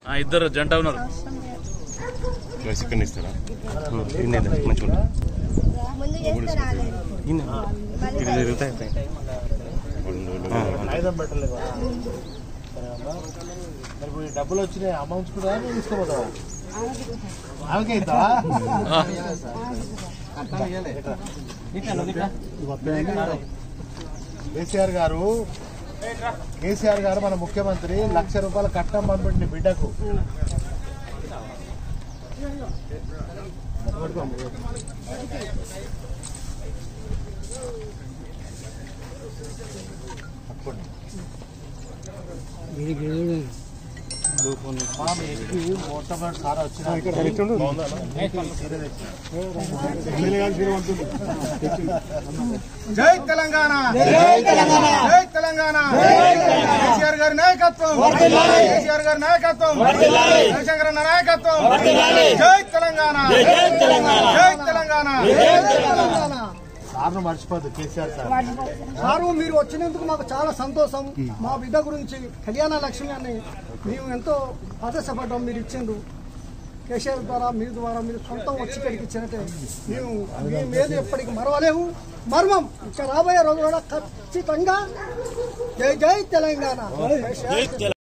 ఆ, ఇద్దరు జంట ఉన్నారు చికెన్ ఇస్తారా మంచిగా ముందు చేస్తే రాలేదు ఇది తిరుగుతాయి ఆయుధం పెట్టలేదు మరి ఇప్పుడు ఈ డబ్బులు వచ్చినాయి అమౌంట్స్ కూడా నువ్వు తీసుకోపోతావా ఆమెకే ఇస్తావా కేసీఆర్ గారు కేసీఆర్ గారు మన ముఖ్యమంత్రి లక్ష రూపాయల కట్టం పంపిండి బిడ్డకు పట్టుకోండి. మనం ఎక్కి మొట్టమొదటి సారా వచ్చిన జై తెలంగాణ జై తెలంగాణ కేసీఆర్ గారి నాయకత్వం కేసీఆర్ గారి నాయకత్వం జయశంకర్ అన్న నాయకత్వం జై తెలంగాణ జై తెలంగాణ సార్ను మర్చిపోద్దు కేసీఆర్ సార్ సారు మీరు వచ్చినందుకు మాకు చాలా సంతోషం మా బిడ్డ గురించి కళ్యాణ లక్ష్మి అని మేము ఎంతో ఆదర్శపడ్డాం మీరు ఇచ్చిండ్రు కేసీఆర్ ద్వారా మీ ద్వారా మీరు సొంతం వచ్చి ఇక్కడికి ఇచ్చినట్టే మేము మీ మీద ఎప్పటికి మరవలేము మర్మం ఇక రాబోయే రోజు కూడా ఖచ్చితంగా జై జై తెలంగాణ కేసీఆర్